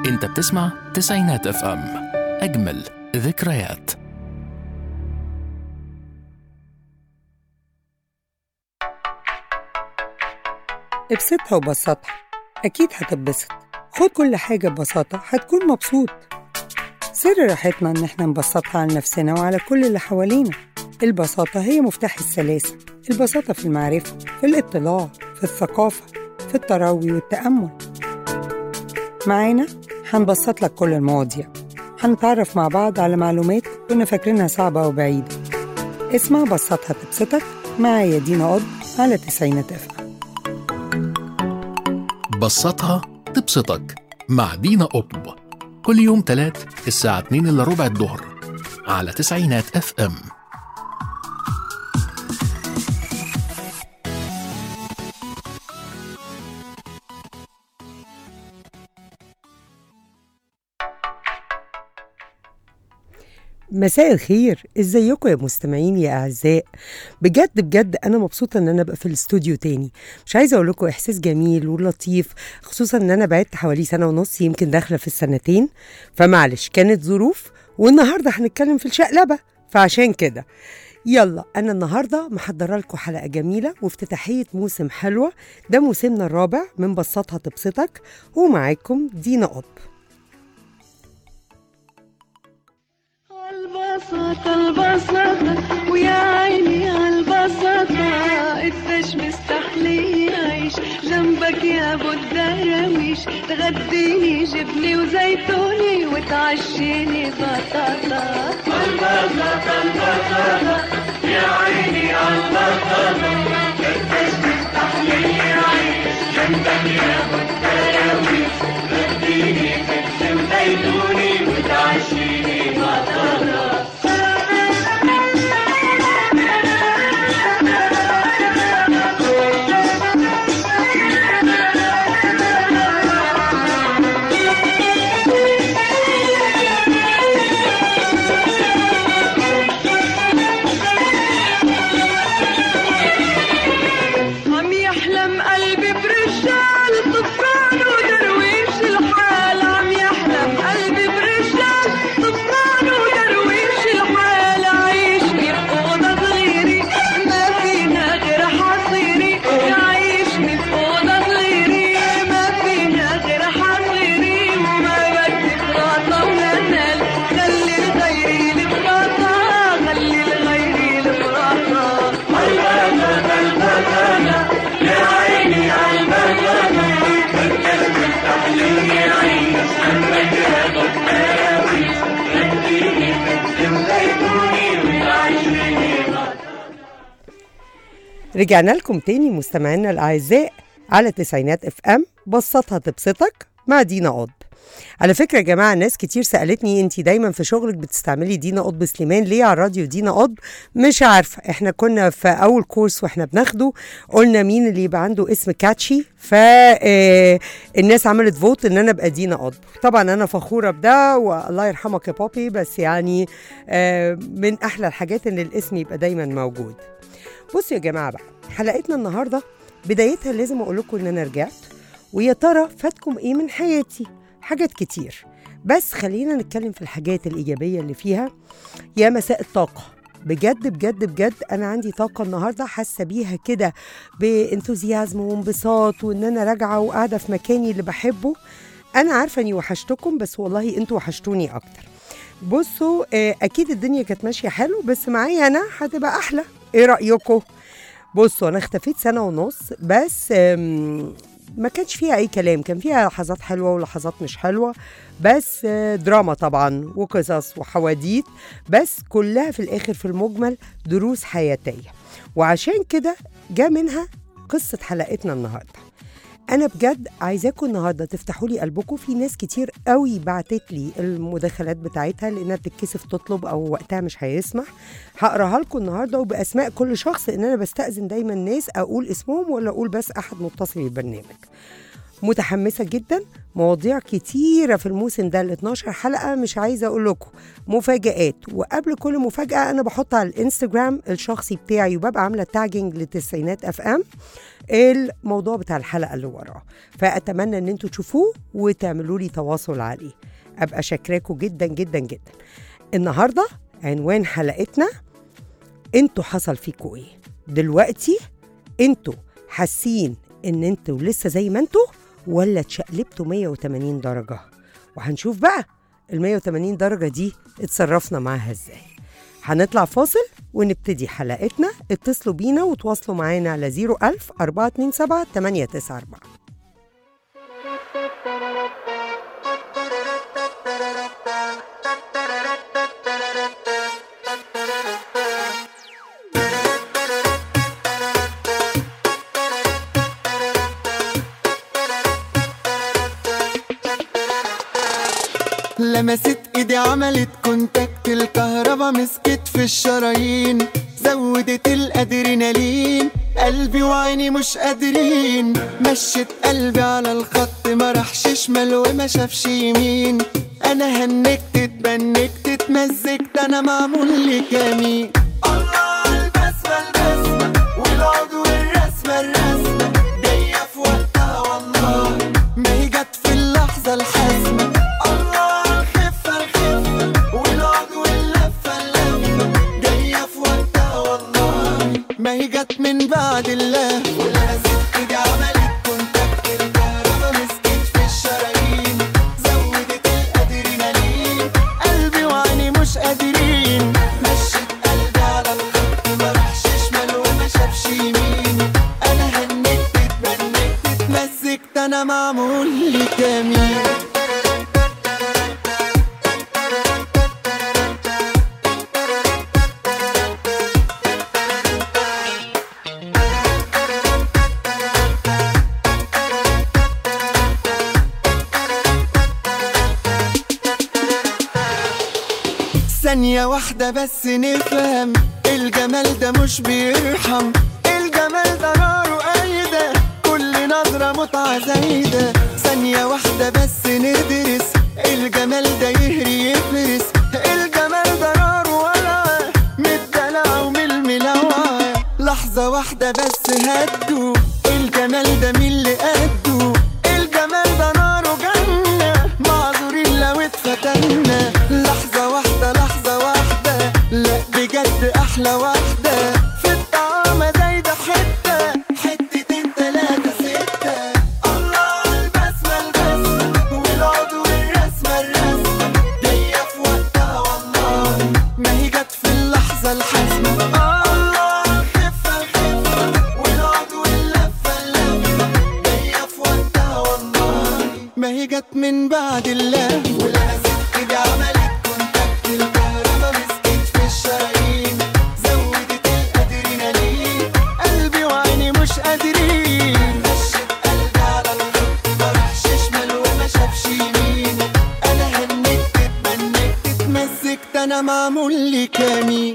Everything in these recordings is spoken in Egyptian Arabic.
انت بتسمع تسعينات اف ام اجمل ذكريات ابسطها وبسطها أكيد هتتبسط خد كل حاجة ببساطة هتكون مبسوط سر راحتنا إن احنا نبسطها على نفسنا وعلى كل اللي حوالينا البساطة هي مفتاح السلاسة البساطة في المعرفة في الاطلاع في الثقافة في التروي والتأمل معانا هنبسط لك كل المواضيع هنتعرف مع بعض على معلومات كنا فاكرينها صعبة وبعيدة اسمع بسطها تبسطك معايا دينا قض على تسعينات اف بسطها تبسطك مع دينا قطب كل يوم تلات الساعة 2 إلا ربع الظهر على تسعينات اف ام مساء الخير ازيكم يا مستمعين يا اعزاء بجد بجد انا مبسوطه ان انا ابقى في الاستوديو تاني مش عايزه اقول لكم احساس جميل ولطيف خصوصا ان انا بعدت حوالي سنه ونص يمكن داخله في السنتين فمعلش كانت ظروف والنهارده هنتكلم في الشقلبه فعشان كده يلا انا النهارده محضره لكم حلقه جميله وافتتاحيه موسم حلوه ده موسمنا الرابع من بسطها تبسطك ومعاكم دينا قطب البساطة البساطة ويا عيني عالبساطة قديش مستحلي يعيش جنبك يا ابو الدراويش تغديني جبني وزيتوني وتعشيني بطاطا البساطة البساطة يا عيني عالبساطة قديش مستحلي يعيش جنبك يا ابو الدراويش تغديني جبني وزيتوني وتعشيني بطاطا عم يحلم قلبي برجال طفران ودرويش الحال عم يحلم قلبي برجال طفران ودرويش الحال عايشني بأوضة صغيرة ما فينا غير حصيري عايشني بأوضة صغيرة ما فينا غير حصيري وما بدي فراطة ولا نال خلي لغيري الفراطة خلي لغيري الفراطة يا عيني عالبساطة بدك تستحليني عيش عندك يا بكاوي اديني قدم زيتوني وتعيشيني رجعنا لكم تاني مستمعينا الاعزاء على تسعينات اف ام بسطها تبسطك مع دينا قطب على فكرة يا جماعة ناس كتير سألتني انت دايما في شغلك بتستعملي دينا قطب سليمان ليه على الراديو دينا قطب مش عارفة احنا كنا في اول كورس واحنا بناخده قلنا مين اللي يبقى عنده اسم كاتشي فالناس عملت فوت ان انا ابقى دينا قطب طبعا انا فخورة بده والله يرحمك يا بابي بس يعني آه، من احلى الحاجات ان الاسم يبقى دايما موجود بصوا يا جماعه بقى حلقتنا النهارده بدايتها لازم اقول لكم ان انا رجعت ويا ترى فاتكم ايه من حياتي حاجات كتير بس خلينا نتكلم في الحاجات الايجابيه اللي فيها يا مساء الطاقه بجد بجد بجد انا عندي طاقه النهارده حاسه بيها كده بانثوزيازم وانبساط وان انا راجعه وقاعده في مكاني اللي بحبه انا عارفه اني وحشتكم بس والله انتوا وحشتوني اكتر بصوا آه، اكيد الدنيا كانت ماشيه حلو بس معايا انا هتبقى احلى ايه رايكم بصوا انا اختفيت سنه ونص بس آم، ما كانش فيها اي كلام كان فيها لحظات حلوه ولحظات مش حلوه بس آه، دراما طبعا وقصص وحواديت بس كلها في الاخر في المجمل دروس حياتيه وعشان كده جاء منها قصه حلقتنا النهارده انا بجد عايزاكم النهارده تفتحوا لي قلبكم في ناس كتير قوي بعتت لي المداخلات بتاعتها لانها بتتكسف تطلب او وقتها مش هيسمح هقراها لكم النهارده وباسماء كل شخص ان انا بستاذن دايما ناس اقول اسمهم ولا اقول بس احد متصل بالبرنامج متحمسه جدا مواضيع كتيره في الموسم ده ال 12 حلقه مش عايزه اقول لكم مفاجآت وقبل كل مفاجاه انا بحط على الانستجرام الشخصي بتاعي وببقى عامله تاجنج للتسعينات اف ام الموضوع بتاع الحلقه اللي وراه فاتمنى ان انتوا تشوفوه وتعملوا لي تواصل عليه ابقى شاكراكم جدا جدا جدا النهارده عنوان حلقتنا انتوا حصل فيكوا ايه دلوقتي انتوا حاسين ان انتوا لسه زي ما انتوا ولا اتشقلبتوا 180 درجه وهنشوف بقى ال 180 درجه دي اتصرفنا معاها ازاي هنطلع فاصل ونبتدي حلقتنا اتصلوا بينا وتواصلوا معانا على 01000 427 894 لمست ايدي عملت كونتاكت الكهربا مسكت في الشرايين زودت الادرينالين قلبي وعيني مش قادرين مشت قلبي على الخط ما راحش شمال وما شافش يمين انا هنكت اتبنكت اتمزجت انا معمول لي كمين الله على البسمة البسمة والعود والرسمة الرسمة جاية في وقتها والله ما هي جت في اللحظة الحاسمة الله على الخفة الخفة والعود واللفة اللفة جاية في وقتها والله ما هي جت من بعد الله ولمست ايدي عملت كونتاكت الكهربا مسكت في الشرايين زودت الادرينالين قلبي وعيني مش قادرين مشيت قلبي على الخط ما راحش شمال وما شافش يمين انا هنكت اتبنكت اتمزجت انا معمول لي كمين ثانية واحدة بس نفهم الجمال ده مش بيرحم الجمال ده ناره قايدة كل نظرة متعة زايدة ثانية واحدة بس ندرس الجمال ده يهري يفرس الجمال ده ناره ولعة من الدلع ومن الملوعة لحظة واحدة بس هدوا الجمال ده مين اللي قده الجمال ده ناره جنة معذورين لو اتفتنا لحظة واحدة لحظة واحدة لا بجد أحلى واحدة في الطعامة زايدة حتة حتتين تلاتة ستة الله على البسمة البسمة والعود والرسمة الرسمة جاية في وقتها والله ما هي جت في اللحظة الحاسمة الله على الخفة الخفة والعود واللفة اللفة جاية في وقتها والله ما هي جت من بعد الله ولمست ايدي عملت كونتاكت الكهربا مسكت في الشرايين زودت الادرينالين قلبي وعيني مش قادرين مشيت قلبي على الخط ما راحش شمال وما شافش يمين انا هنكت اتبنكت اتمزجت انا معمول لي كمين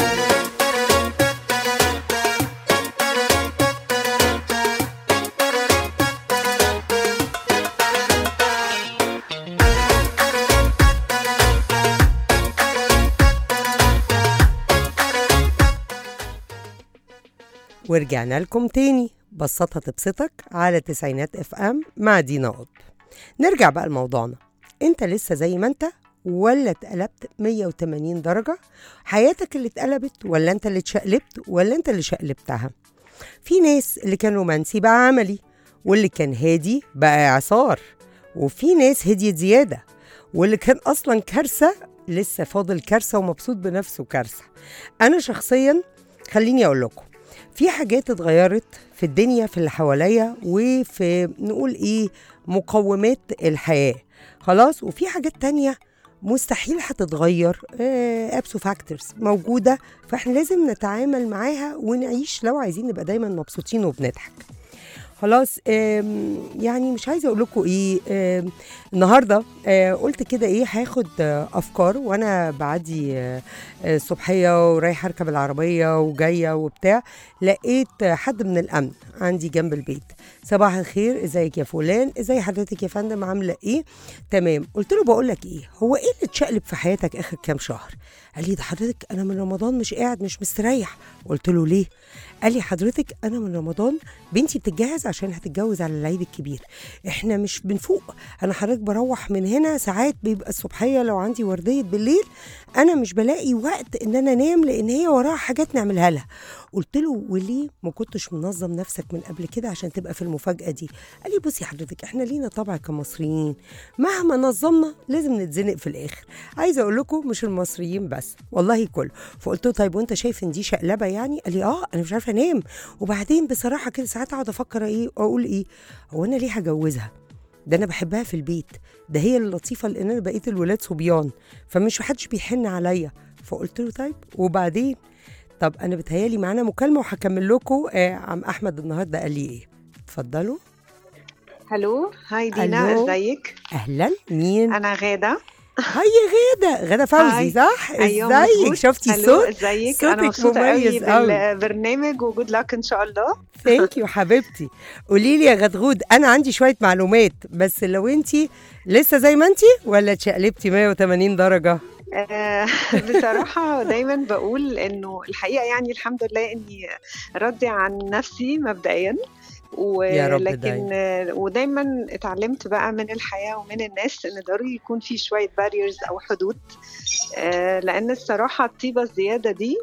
ورجعنا لكم تاني بسطها تبسطك على تسعينات اف ام مع دينا قطب نرجع بقى لموضوعنا انت لسه زي ما انت ولا اتقلبت 180 درجة حياتك اللي اتقلبت ولا انت اللي اتشقلبت ولا انت اللي شقلبتها في ناس اللي كان رومانسي بقى عملي واللي كان هادي بقى اعصار وفي ناس هديت زيادة واللي كان اصلا كارثة لسه فاضل كارثة ومبسوط بنفسه كارثة انا شخصيا خليني اقول لكم في حاجات اتغيرت في الدنيا في اللي حواليا وفي نقول ايه مقومات الحياة خلاص وفي حاجات تانية مستحيل هتتغير ابسو فاكتورز موجودة فاحنا لازم نتعامل معاها ونعيش لو عايزين نبقى دايما مبسوطين وبنضحك خلاص آم، يعني مش عايزه اقول لكم ايه آم، النهارده آه قلت كده ايه هاخد آه افكار وانا بعدي آه آه، الصبحيه ورايحه اركب العربيه وجايه وبتاع لقيت آه، حد من الامن عندي جنب البيت صباح الخير ازيك يا فلان ازي حضرتك يا فندم عامله ايه تمام قلت له بقول لك ايه هو ايه اللي اتشقلب في حياتك اخر كام شهر قال لي ده حضرتك انا من رمضان مش قاعد مش مستريح قلت له ليه قال لي حضرتك انا من رمضان بنتي بتتجهز عشان هتتجوز على العيد الكبير احنا مش بنفوق انا حضرتك بروح من هنا ساعات بيبقى الصبحيه لو عندي ورديه بالليل انا مش بلاقي وقت ان انا انام لان هي وراها حاجات نعملها لها قلت له وليه ما كنتش منظم نفسك من قبل كده عشان تبقى في المفاجاه دي قال لي بصي حضرتك احنا لينا طبع كمصريين مهما نظمنا لازم نتزنق في الاخر عايزه اقول لكم مش المصريين بس والله كله فقلت له طيب وانت شايف ان دي شقلبه يعني قال لي اه انا مش عارفه انام وبعدين بصراحه كده ساعات اقعد افكر ايه اقول ايه هو انا ليه هجوزها ده انا بحبها في البيت ده هي اللطيفه لان انا بقيت الولاد صبيان فمش محدش بيحن عليا فقلت له طيب وبعدين طب انا بتهيالي معانا مكالمه وهكمل لكم آه عم احمد النهارده قال لي ايه اتفضلوا هلو هاي دينا ألو. ازيك اهلا مين انا غاده هاي غاده غاده فوزي هاي. صح ايوه ازيك مظبوط. شفتي ألو، الصوت ازيك انا صوتك مبسوطه قوي مميز قوي. بالبرنامج وجود لك ان شاء الله ثانك يو حبيبتي قولي لي يا غدغود انا عندي شويه معلومات بس لو انت لسه زي ما انت ولا اتشقلبتي 180 درجه آه، بصراحه دايما بقول انه الحقيقه يعني الحمد لله اني راضيه عن نفسي مبدئيا يا رب ولكن دايما. آه، ودايما اتعلمت بقى من الحياه ومن الناس ان ضروري يكون في شويه باريرز او حدود آه، لان الصراحه الطيبه الزياده دي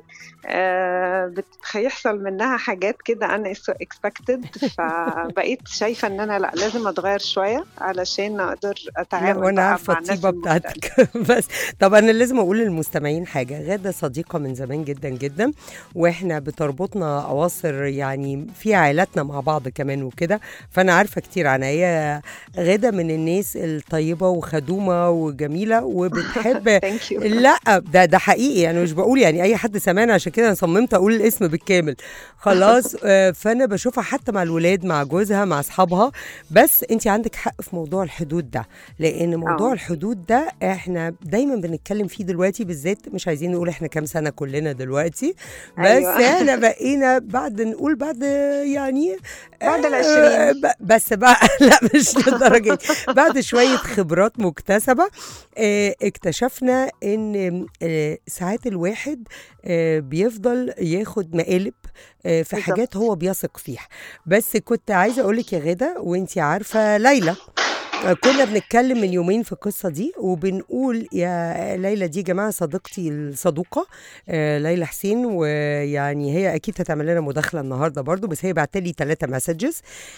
آه، بت- هيحصل منها حاجات كده انا اكسبكتد فبقيت شايفه ان انا لا لازم اتغير شويه علشان اقدر لا اتعامل وانا بقى عارفه مع الناس الطيبه المختلفة. بتاعتك بس طب انا لازم اقول للمستمعين حاجه غاده صديقه من زمان جدا جدا واحنا بتربطنا اواصر يعني في عائلاتنا مع بعض كمان وكده فانا عارفه كتير عنها هي غاده من الناس الطيبه وخدومه وجميله وبتحب ثانك يو لا ده ده حقيقي يعني مش بقول يعني اي حد سمعنا عشان كده انا صممت اقول الاسم بالكامل خلاص آه، فانا بشوفها حتى مع الولاد مع جوزها مع اصحابها بس انت عندك حق في موضوع الحدود ده لان موضوع آه. الحدود ده احنا دايما بنتكلم فيه دلوقتي بالذات مش عايزين نقول احنا كام سنه كلنا دلوقتي بس أيوة. احنا بقينا بعد نقول بعد يعني بعد آه، العشرين. ب- بس بقى لا مش للدرجه دي بعد شويه خبرات مكتسبه آه، اكتشفنا ان آه، ساعات الواحد آه، بيفضل ياخد مقالب آه، في بالظبط. حاجات هو بيثق فيها بس كنت عايزه اقول لك يا غاده وانت عارفه ليلى آه، كنا بنتكلم من يومين في القصه دي وبنقول يا ليلى دي يا جماعه صديقتي الصدوقه آه، ليلى حسين ويعني هي اكيد هتعمل لنا مداخله النهارده برضو بس هي بعت لي ثلاثه مسجز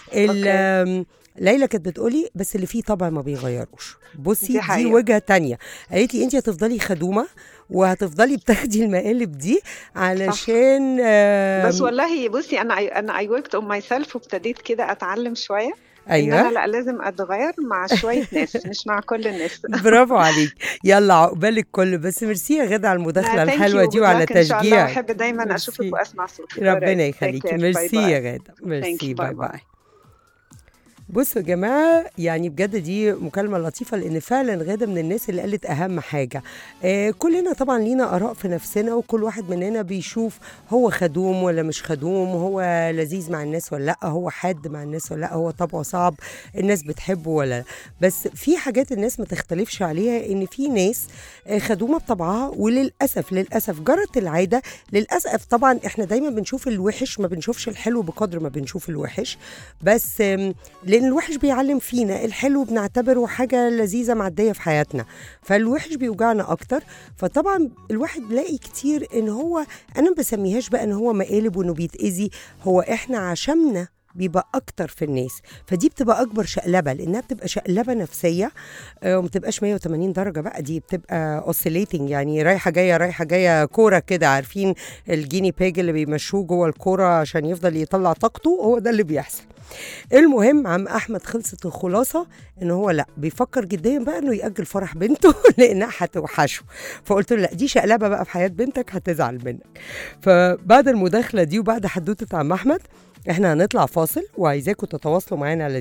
ليلى كانت بتقولي بس اللي فيه طبع ما بيغيروش بصي دي دي, حقيقة. وجهه تانية قالت لي انت هتفضلي خدومه وهتفضلي بتاخدي المقالب دي علشان آم، بس والله بصي انا انا اي وركت اون ماي سيلف وابتديت كده اتعلم شويه ان ايوه انا لا لازم اتغير مع شويه ناس مش مع كل الناس برافو عليك يلا عقبال الكل بس ميرسي يا غدا على المداخله لا، thank الحلوه you. دي Good وعلى luck إن شاء الله. تشجيعك بحب دايما اشوفك ميرسي. واسمع صوتك ربنا Alright. Take يخليكي care. ميرسي Bye يا bye. غاده ميرسي you. باي Bye bye. باي بصوا يا جماعة يعني بجد دي مكالمة لطيفة لأن فعلا غادة من الناس اللي قالت أهم حاجة آه كلنا طبعا لينا آراء في نفسنا وكل واحد مننا بيشوف هو خدوم ولا مش خدوم هو لذيذ مع الناس ولا لأ هو حاد مع الناس ولا لأ هو طبعه صعب الناس بتحبه ولا لأ بس في حاجات الناس ما تختلفش عليها إن في ناس آه، خدومة بطبعها وللأسف للأسف جرت العادة للأسف طبعا إحنا دايما بنشوف الوحش ما بنشوفش الحلو بقدر ما بنشوف الوحش بس آم، لان الوحش بيعلم فينا الحلو بنعتبره حاجه لذيذه معديه في حياتنا فالوحش بيوجعنا اكتر فطبعا الواحد بيلاقي كتير ان هو انا ما بسميهاش بقى ان هو مقالب وانه بيتاذي هو احنا عشمنا بيبقى اكتر في الناس فدي بتبقى اكبر شقلبه لانها بتبقى شقلبه نفسيه آه، وما بتبقاش 180 درجه بقى دي بتبقى اوسيليتنج يعني رايحه جايه رايحه جايه كوره كده عارفين الجيني بيج اللي بيمشوه جوه الكوره عشان يفضل يطلع طاقته هو ده اللي بيحصل المهم عم احمد خلصت الخلاصه ان هو لا بيفكر جديا بقى انه ياجل فرح بنته لانها هتوحشه فقلت له لا دي شقلبه بقى في حياه بنتك هتزعل منك فبعد المداخله دي وبعد حدوته عم احمد احنا هنطلع فاصل وعايزاكم تتواصلوا معانا على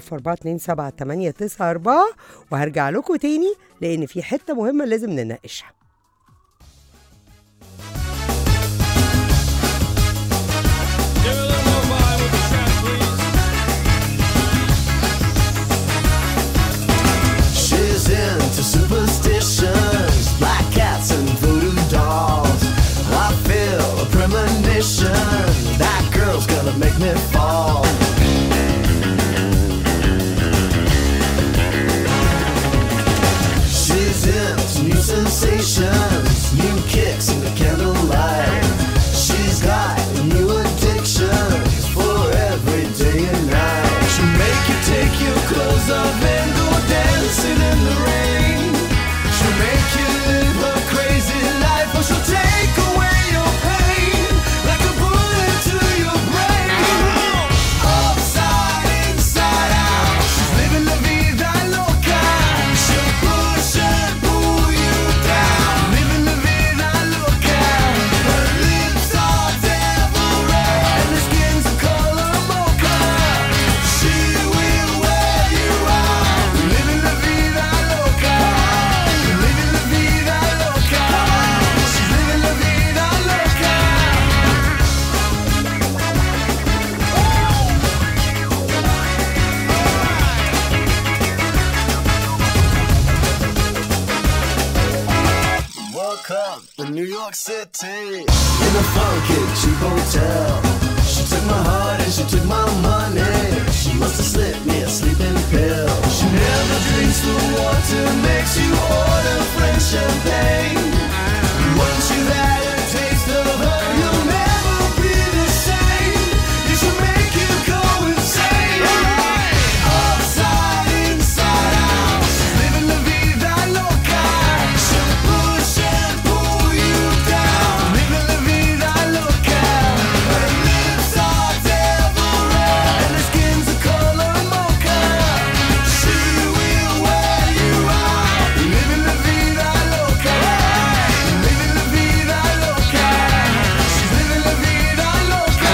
00427 وهرجع لكم تاني لان في حته مهمه لازم نناقشها She's into superstitions, black cats and voodoo dolls. I feel a premonition. That girl's gonna make me fall. She's into new sensations, new kicks in the candlelight. She's got new addictions for every day and night. She'll make you take your clothes off and go dancing in the rain. She'll make you live a crazy life, or she'll take away your pain like a bullet to your brain. Upside, inside out, she's living la vida loca. She'll push and pull you down, living la vida loca. Her lips are devil red, and her skin's a color mocha. She will wear you out, living la vida loca, living la vida loca. She's living la vida loca. Woke up in New York City in a funky cheap hotel. She took my heart and she took my money. She must have slipped me a sleeping pill. She never drinks the water, makes you order French champagne. Once you've had a taste of her, you'll never be the same. You should make you go insane. Upside, inside out, she's living la vida loca. She'll push and pull you down, living la vida loca. Her lips are devil red, and her skin's a color mocha. She will wear you out, living la vida loca, living la vida loca. She's living la vida loca.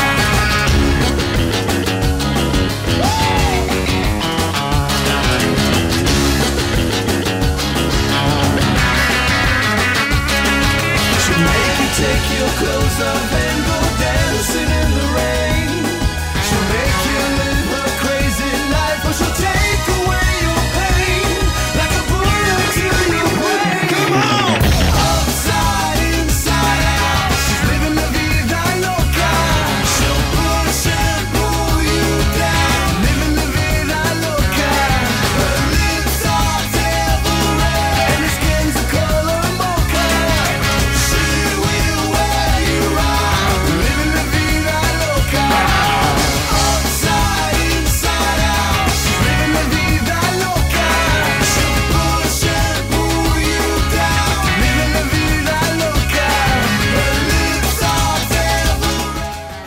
She'll make you take your clothes off and go dancing in the rain. She'll make you live a crazy life, or she'll take away your pain like a bullet to your brain. Come on! Upside, inside out, she's living la vida loca. She'll push and pull you down, living la vida loca. Her lips are devil red, and her skin's a color mocha. She will wear you out, living la vida loca. Upside, inside out, she's living la vida loca. She'll push and pull you down, living la vida loca. Her lips are devil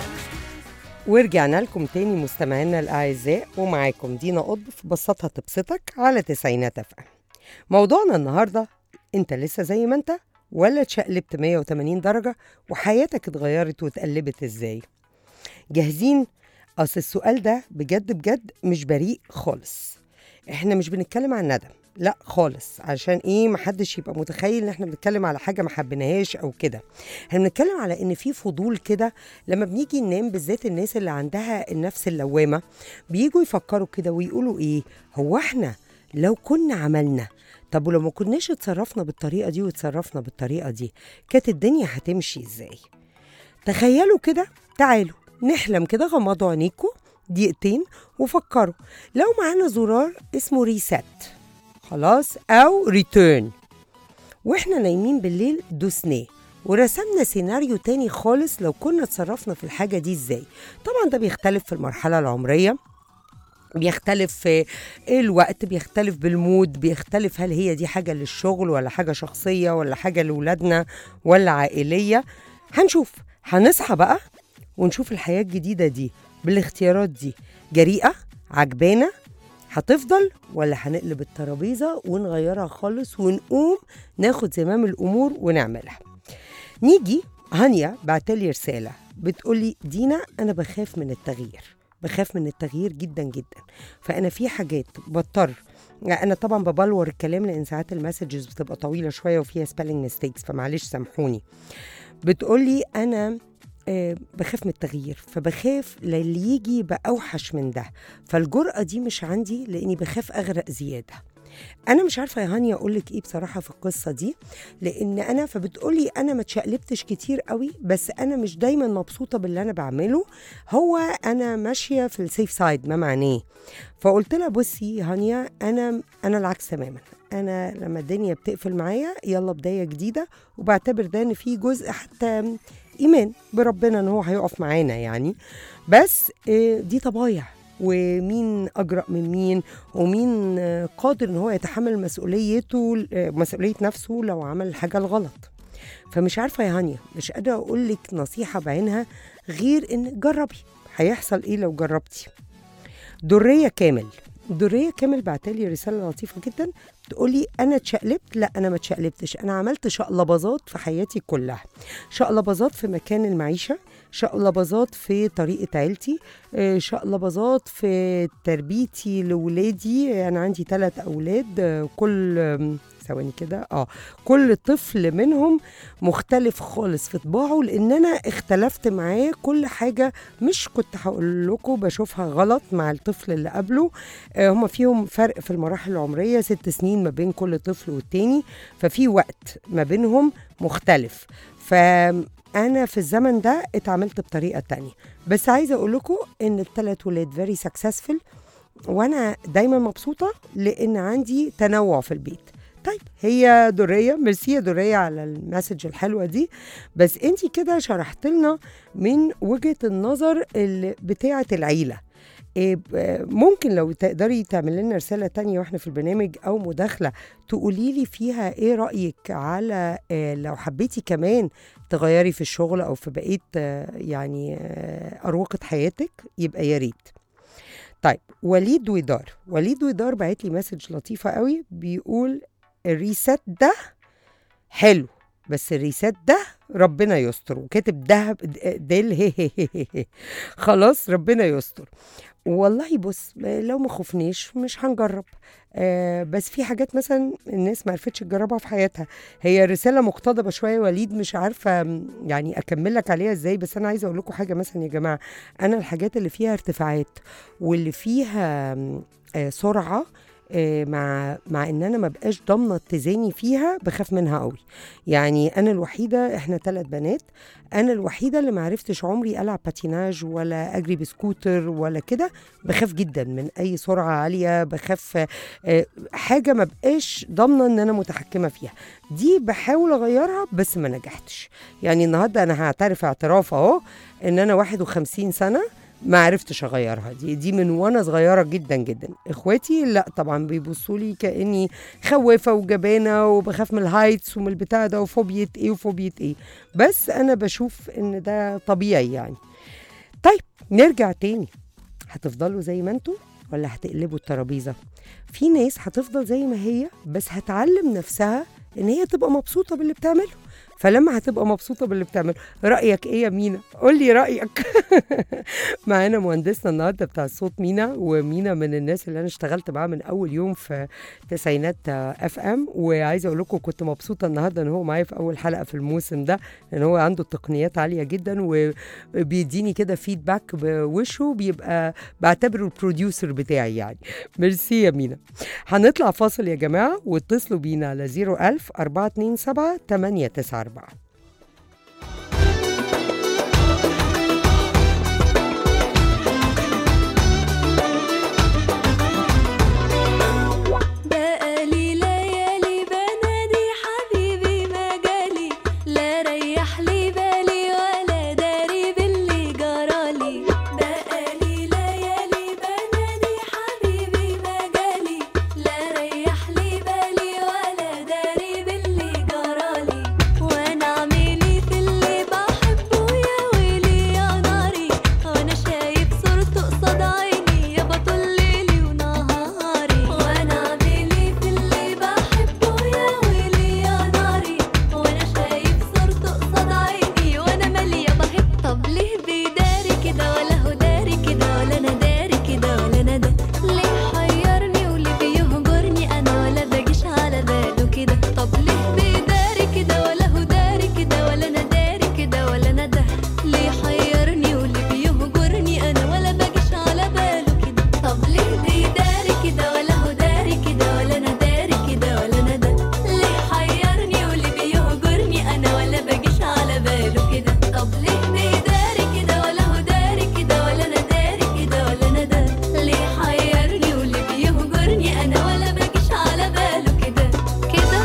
ورجعنا لكم تاني مستمعينا الأعزاء ومعاكم دينا قطب في بسطها تبسطك على تسعينات أف موضوعنا النهاردة أنت لسه زي ما أنت ولا اتشقلبت 180 درجة وحياتك اتغيرت واتقلبت إزاي جاهزين؟ أصل السؤال ده بجد بجد مش بريء خالص احنا مش بنتكلم عن ندم لا خالص عشان ايه محدش يبقى متخيل ان احنا بنتكلم على حاجه ما حبيناهاش او كده احنا بنتكلم على ان في فضول كده لما بنيجي ننام بالذات الناس اللي عندها النفس اللوامه بييجوا يفكروا كده ويقولوا ايه هو احنا لو كنا عملنا طب ولو ما كناش اتصرفنا بالطريقه دي وتصرفنا بالطريقه دي كانت الدنيا هتمشي ازاي تخيلوا كده تعالوا نحلم كده غمضوا عينيكم دقيقتين وفكروا لو معانا زرار اسمه ريسات خلاص او ريتيرن واحنا نايمين بالليل دوسناه ورسمنا سيناريو تاني خالص لو كنا اتصرفنا في الحاجة دي ازاي طبعا ده بيختلف في المرحلة العمرية بيختلف في الوقت بيختلف بالمود بيختلف هل هي دي حاجة للشغل ولا حاجة شخصية ولا حاجة لولادنا ولا عائلية هنشوف هنصحى بقى ونشوف الحياة الجديدة دي بالاختيارات دي جريئة عجبانة هتفضل ولا هنقلب الترابيزة ونغيرها خالص ونقوم ناخد زمام الأمور ونعملها نيجي هانيا بعتلي رسالة بتقولي دينا انا بخاف من التغيير بخاف من التغيير جدا جدا فانا في حاجات بضطر يعني انا طبعا ببلور الكلام لان ساعات المسجز بتبقى طويله شويه وفيها سبيلنج ميستيكس فمعلش سامحوني بتقولي انا آه، بخاف من التغيير فبخاف للي يجي يبقى اوحش من ده فالجرأة دي مش عندي لاني بخاف اغرق زياده انا مش عارفه يا هانيا اقول لك ايه بصراحه في القصه دي لان انا فبتقولي انا ما اتشقلبتش كتير قوي بس انا مش دايما مبسوطه باللي انا بعمله هو انا ماشيه في السيف سايد ما معناه فقلت لها بصي يا هانيا انا انا العكس تماما انا لما الدنيا بتقفل معايا يلا بدايه جديده وبعتبر ده ان في جزء حتى ايمان بربنا ان هو هيقف معانا يعني بس آه، دي طبايع ومين اجرأ من مين ومين آه، قادر ان هو يتحمل مسؤوليته آه، مسؤوليه نفسه لو عمل الحاجه الغلط فمش عارفه يا هانيا مش قادره اقول لك نصيحه بعينها غير ان جربي هيحصل ايه لو جربتي دريه كامل دريه كامل بعتلي رساله لطيفه جدا تقولي انا اتشقلبت لا انا ما اتشقلبتش انا عملت شقلباظات في حياتي كلها شقلباظات في مكان المعيشه شقلباظات في طريقه عيلتي آه، شقلباظات في تربيتي لولادي انا عندي ثلاث اولاد آه، كل آم، ثواني كده اه كل طفل منهم مختلف خالص في طباعه لان انا اختلفت معاه كل حاجه مش كنت هقول لكم بشوفها غلط مع الطفل اللي قبله آه هما فيهم فرق في المراحل العمريه ست سنين ما بين كل طفل والتاني ففي وقت ما بينهم مختلف فانا في الزمن ده اتعاملت بطريقه تانية بس عايزه اقول لكم ان الثلاث ولاد فيري سكسسفul وانا دايما مبسوطه لان عندي تنوع في البيت طيب هي دريه ميرسي يا دريه على المسج الحلوه دي بس انت كده شرحت لنا من وجهه النظر اللي بتاعه العيله إيه ب- ممكن لو تقدري تعمل لنا رسالة تانية واحنا في البرنامج أو مداخلة تقولي لي فيها إيه رأيك على إيه لو حبيتي كمان تغيري في الشغل أو في بقية آه، يعني آه، أروقة حياتك يبقى يا ريت طيب وليد ودار وليد ودار بعت لي مسج لطيفة قوي بيقول الريسات ده حلو بس الريسات ده ربنا يستر وكاتب دهب دل هي هي هي هي هي. خلاص ربنا يستر والله بص لو ما خفناش مش هنجرب آه بس في حاجات مثلا الناس ما عرفتش تجربها في حياتها هي رساله مقتضبه شويه وليد مش عارفه م، يعني اكمل لك عليها ازاي بس انا عايزه اقول لكم حاجه مثلا يا جماعه انا الحاجات اللي فيها ارتفاعات واللي فيها م، آه سرعه آه، مع مع ان انا ما بقاش ضامنه اتزاني فيها بخاف منها قوي يعني انا الوحيده احنا ثلاث بنات انا الوحيده اللي ما عرفتش عمري العب باتيناج ولا اجري بسكوتر ولا كده بخاف جدا من اي سرعه عاليه بخاف آه، حاجه ما بقاش ضامنه ان انا متحكمه فيها دي بحاول اغيرها بس ما نجحتش يعني النهارده انا هعترف اعتراف اهو ان انا 51 سنه ما عرفتش اغيرها دي دي من وانا صغيره جدا جدا اخواتي لا طبعا بيبصوا لي كاني خوافه وجبانه وبخاف من الهايتس ومن البتاع ده وفوبيا ايه وفوبيا ايه بس انا بشوف ان ده طبيعي يعني طيب نرجع تاني هتفضلوا زي ما انتوا ولا هتقلبوا الترابيزه في ناس هتفضل زي ما هي بس هتعلم نفسها ان هي تبقى مبسوطه باللي بتعمله فلما هتبقى مبسوطه باللي بتعمله رايك ايه يا مينا قول لي رايك معانا مهندسنا النهارده بتاع الصوت مينا ومينا من الناس اللي انا اشتغلت معاها من اول يوم في تسعينات اف ام وعايزه اقول لكم كنت مبسوطه النهارده ان هو معايا في اول حلقه في الموسم ده لان هو عنده تقنيات عاليه جدا وبيديني كده فيدباك بوشه بيبقى بعتبره البروديوسر بتاعي يعني ميرسي يا مينا هنطلع فاصل يا جماعه واتصلوا بينا على 01000 427 894 بقالي ليالي بنادي حبيبي ما جالي لا ريح لي بالي ولا داري باللي جرالي بقالي ليالي بنادي حبيبي ما جالي لا ريح لي بالي ولا داري باللي جرالي وانا بيداري كده ولا هو داري كده ولا انا داري كده ولا انا ده ليه حيرني واللي بيهجرني انا ولا باجيش على باله كده طب ليه بيداري كده ولا هو داري كده ولا انا داري كده ولا انا ده ليه حيرني واللي بيهجرني انا ولا باجيش على باله كده كده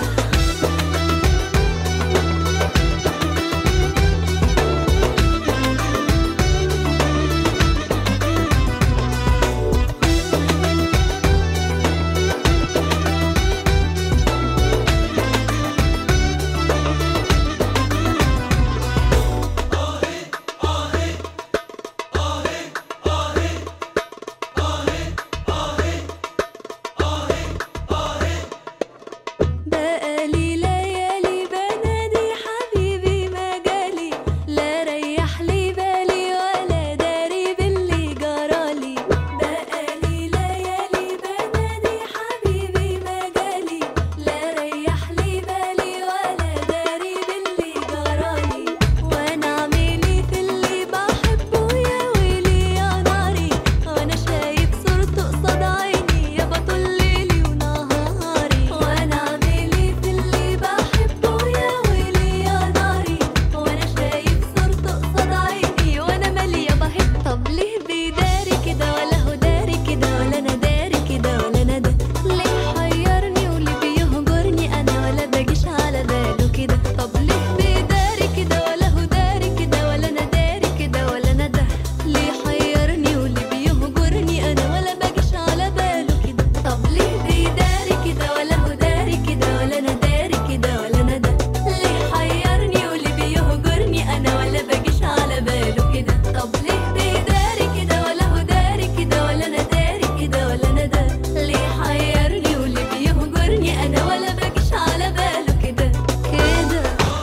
بقالي ليالي بنادي حبيبي ما جالي لا ريح لي بالي ولا داري باللي جرالي بقالي ليالي بنادي حبيبي ما جالي لا ريح لي بالي ولا داري باللي جرالي وانا اعملي في اللي بحبه يا ويلي يا ناري وانا شايف صورته قصاد عيني يا بطل ليلي ونهاري وانا اعملي في اللي بحبه يا ويلي يا ناري وانا شايف صورته قصاد عيني وانا مالي يا بحب طب ليه بيداري كده ولا هو داري كده ولا انا داري كده ولا انا ده ليه حيرني واللي بيهجرني انا ولا باجيش على باله كده طب ليه بيداري كده ولا هو داري كده ولا انا داري كده ولا انا ده ليه حيرني واللي بيهجرني انا ولا باجيش على باله كده طب ليه بيداري كده ولا هو داري كده ولا انا داري كده ولا انا ده ليه حيرني واللي بيهجرني انا ولا باجيش على باله كده طب ليه بيداري كده ولا هو داري كده ولا انا داري كده ولا انا ده ليه حيرني واللي بيهجرني انا ولا باجيش على باله كده كده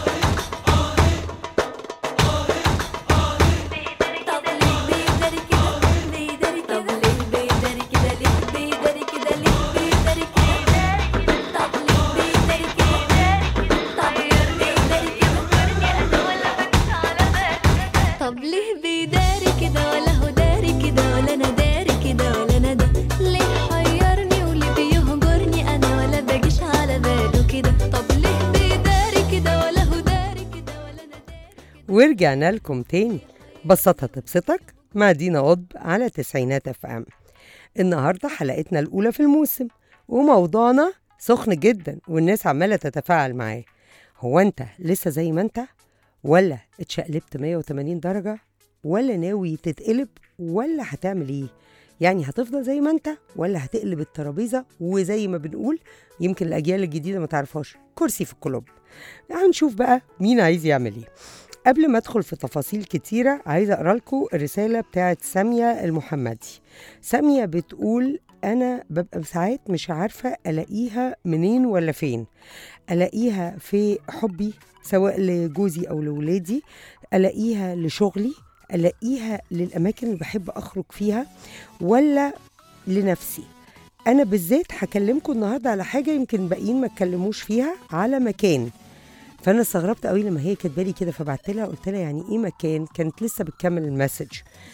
طب ليه بيداري كده بيداري كده طب ليه بيداري كده ليه بيداري كده ليه بيداري كده طب ليه بيداري كده طب ليه بيداري كده انا ولا باجيش على باله طب ليه بيداري كده ولا هو داري كده ولا انا داري كده ولا انا ده ليه حيرني واللي بيهجرني انا ولا باجيش على باله كده طب ليه بيداري كده ولا هو داري كده ولا انا داري ورجعنا لكم تاني بسطها تبسطك مع دينا قطب على تسعينات اف ام النهارده حلقتنا الاولى في الموسم وموضوعنا سخن جدا والناس عماله تتفاعل معاه هو انت لسه زي ما انت ولا اتشقلبت 180 درجه ولا ناوي تتقلب ولا هتعمل ايه يعني هتفضل زي ما انت ولا هتقلب الترابيزه وزي ما بنقول يمكن الاجيال الجديده ما تعرفهاش كرسي في الكلوب هنشوف بقى مين عايز يعمل ايه قبل ما ادخل في تفاصيل كتيرة عايزة اقرا لكم الرسالة بتاعت سامية المحمدي سامية بتقول أنا ببقى ساعات مش عارفة ألاقيها منين ولا فين ألاقيها في حبي سواء لجوزي أو لولادي ألاقيها لشغلي ألاقيها للأماكن اللي بحب أخرج فيها ولا لنفسي أنا بالذات هكلمكم النهاردة على حاجة يمكن باقيين ما اتكلموش فيها على مكان فانا استغربت قوي لما هي كاتبه لي كده فبعت لها قلت لها يعني ايه مكان كانت لسه بتكمل المسج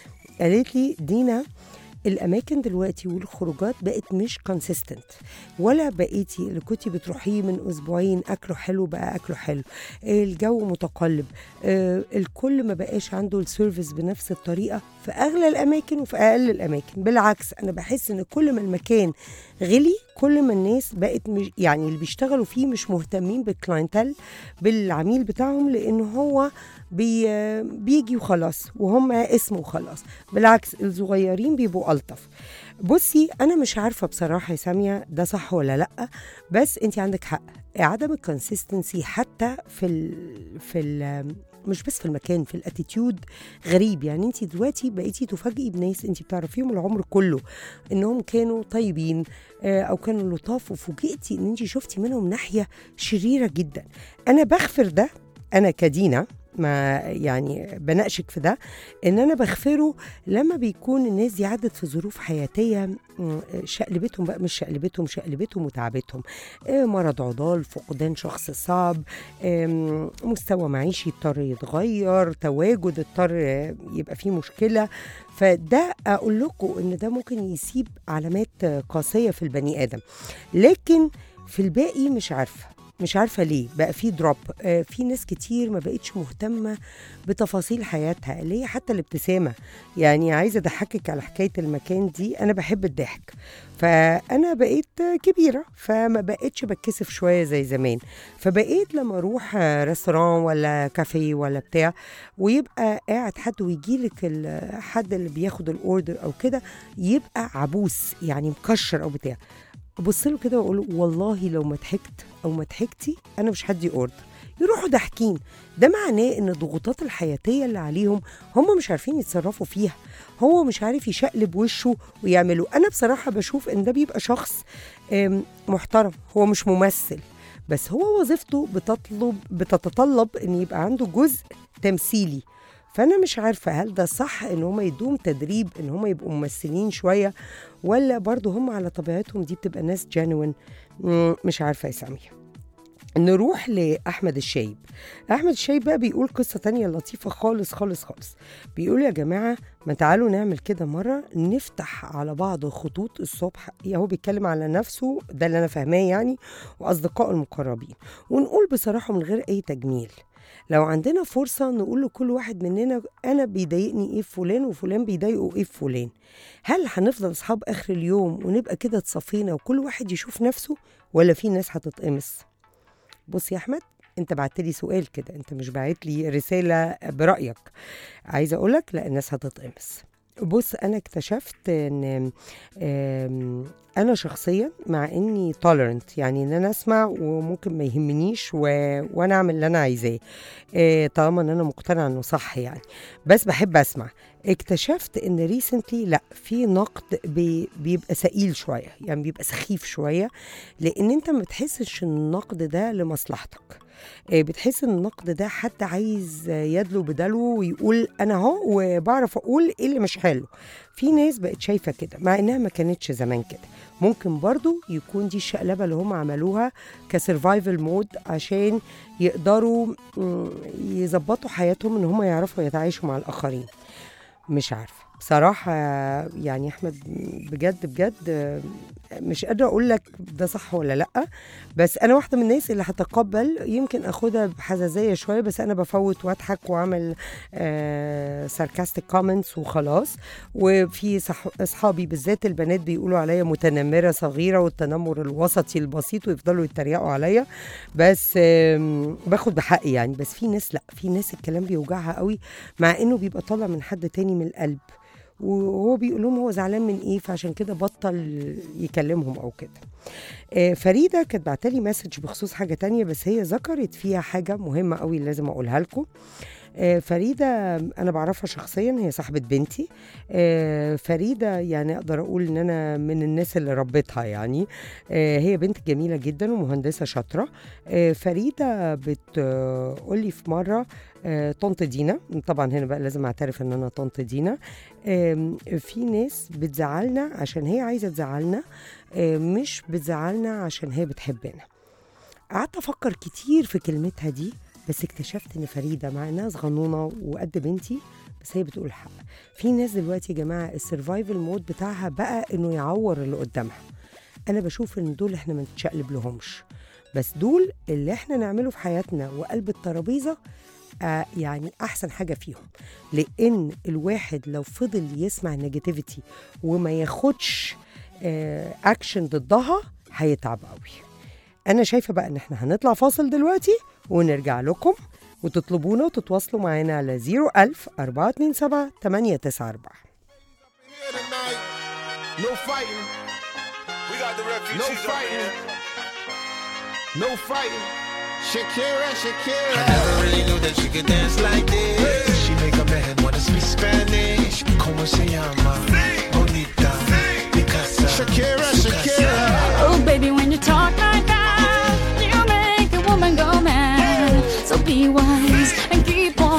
قالت لي دينا الاماكن دلوقتي والخروجات بقت مش كونسيستنت ولا بقيتي اللي كنتي بتروحيه من اسبوعين اكله حلو بقى اكله حلو الجو متقلب آه الكل ما بقاش عنده السيرفيس بنفس الطريقه في اغلى الاماكن وفي اقل الاماكن بالعكس انا بحس ان كل ما المكان غلي كل ما الناس بقت مش يعني اللي بيشتغلوا فيه مش مهتمين بالكلاينتال بالعميل بتاعهم لان هو بي بيجي وخلاص وهم اسم وخلاص بالعكس الصغيرين بيبقوا الطف بصي انا مش عارفه بصراحه يا ساميه ده صح ولا لا بس انت عندك حق عدم الكونسيستنسي حتى في ال في ال مش بس في المكان في الاتيتيود غريب يعني انت دلوقتي بقيتي تفاجئي بناس انت بتعرفيهم العمر كله انهم كانوا طيبين آه، او كانوا لطاف وفوجئتي ان انت شفتي منهم ناحيه شريره جدا انا بغفر ده انا كدينا ما يعني بناقشك في ده ان انا بغفره لما بيكون الناس دي عدت في ظروف حياتيه م، شقلبتهم بقى مش شقلبتهم شقلبتهم وتعبتهم آه، مرض عضال فقدان شخص صعب آم، مستوى معيشي اضطر يتغير تواجد اضطر آه، يبقى فيه مشكله فده اقول لكم ان ده ممكن يسيب علامات آه، قاسيه في البني ادم لكن في الباقي مش عارفه مش عارفه ليه بقى في دروب آه في ناس كتير ما بقتش مهتمه بتفاصيل حياتها اللي هي حتى الابتسامه يعني عايزه اضحكك على حكايه المكان دي انا بحب الضحك فانا بقيت آه، كبيره فما بقتش بتكسف شويه زي زمان فبقيت لما اروح آه، ريستوران ولا كافيه ولا بتاع ويبقى قاعد حد ويجيلك ال- حد اللي بياخد الاوردر او كده يبقى عبوس يعني مكشر او بتاع ابص له كده واقول له والله لو ما ضحكت او ما ضحكتي انا مش هدي اوردر يروحوا ضاحكين ده معناه ان الضغوطات الحياتيه اللي عليهم هم مش عارفين يتصرفوا فيها هو مش عارف يشقلب وشه ويعمله انا بصراحه بشوف ان ده بيبقى شخص آم، محترم هو مش ممثل بس هو وظيفته بتطلب بتتطلب ان يبقى عنده جزء تمثيلي فانا مش عارفه هل ده صح ان هم يدوم تدريب ان هم يبقوا ممثلين شويه ولا برضو هم على طبيعتهم دي بتبقى ناس جينوين مش عارفه اسميها نروح لأحمد الشايب أحمد الشايب بقى بيقول قصة تانية لطيفة خالص خالص خالص بيقول يا جماعة ما تعالوا نعمل كده مرة نفتح على بعض خطوط الصبح هو بيتكلم على نفسه ده اللي أنا فاهماه يعني وأصدقائه المقربين ونقول بصراحة من غير أي تجميل لو عندنا فرصة نقول لكل واحد مننا أنا بيضايقني إيه في فلان وفلان بيضايقه إيه في فلان هل هنفضل أصحاب آخر اليوم ونبقى كده اتصفينا وكل واحد يشوف نفسه ولا في ناس هتتقمص بص يا أحمد انت بعت لي سؤال كده انت مش بعت لي رسالة برأيك عايزة أقولك لا الناس هتتقمص بص انا اكتشفت ان آم، انا شخصيا مع اني tolerant يعني ان انا اسمع وممكن ما يهمنيش و... وانا اعمل اللي انا عايزاه آه، طالما ان انا مقتنعه انه صح يعني بس بحب اسمع اكتشفت ان ريسنتلي لا في نقد بي... بيبقى ثقيل شويه يعني بيبقى سخيف شويه لان انت ما بتحسش ان النقد ده لمصلحتك آه، بتحس ان النقد ده حد عايز آه، يدلو بدلو ويقول انا اهو وبعرف اقول ايه اللي مش حلو في ناس بقت شايفه كده مع انها ما كانتش زمان كده ممكن برضو يكون دي الشقلبه اللي هم عملوها كسرفايفل مود عشان يقدروا مم، يظبطوا حياتهم ان هم يعرفوا يتعايشوا مع الاخرين مش عارفه بصراحة يعني أحمد بجد بجد مش قادرة أقول لك ده صح ولا لأ بس أنا واحدة من الناس اللي هتقبل يمكن أخدها بحزازية شوية بس أنا بفوت وأضحك وأعمل ساركاستيك كومنتس وخلاص وفي صح- أصحابي بالذات البنات بيقولوا عليا متنمرة صغيرة والتنمر الوسطي البسيط ويفضلوا يتريقوا عليا بس آم، باخد بحقي يعني بس في ناس لا في ناس الكلام بيوجعها قوي مع انه بيبقى طالع من حد تاني من القلب وهو بيقول لهم هو زعلان من ايه فعشان كده بطل يكلمهم او كده آه، فريده كانت بعتلي مسج بخصوص حاجه تانية بس هي ذكرت فيها حاجه مهمه قوي لازم اقولها لكم آه، فريدة أنا بعرفها شخصيا هي صاحبة بنتي آه، فريدة يعني أقدر أقول إن أنا من الناس اللي ربيتها يعني آه، هي بنت جميلة جدا ومهندسة شاطرة آه، فريدة بتقول لي في مرة آه، طنط دينا طبعا هنا بقى لازم أعترف إن أنا طنط دينا آم، في ناس بتزعلنا عشان هي عايزة تزعلنا آه، مش بتزعلنا عشان هي بتحبنا قعدت أفكر كتير في كلمتها دي بس اكتشفت ان فريده مع انها صغنونه وقد بنتي بس هي بتقول الحق في ناس دلوقتي يا جماعه السرفايفل مود بتاعها بقى انه يعور اللي قدامها انا بشوف ان دول احنا ما نتشقلب لهمش بس دول اللي احنا نعمله في حياتنا وقلب الترابيزه آه يعني احسن حاجه فيهم لان الواحد لو فضل يسمع النيجاتيفيتي وما ياخدش آه اكشن ضدها هيتعب قوي انا شايفه بقى ان احنا هنطلع فاصل دلوقتي ونرجع لكم وتطلبونا وتتواصلوا معانا على 01000 427 894 here tonight. No fighting. We got the refugees No up in fighting. here. No fighting. Shakira, I Shakira. never really knew that she could dance like this. She make a man wanna speak Spanish. Como se llama? Bonita. Picasa. Shakira, Shakira. Oh, baby, when you talk like that, you make a woman go mad. So be wise and keep on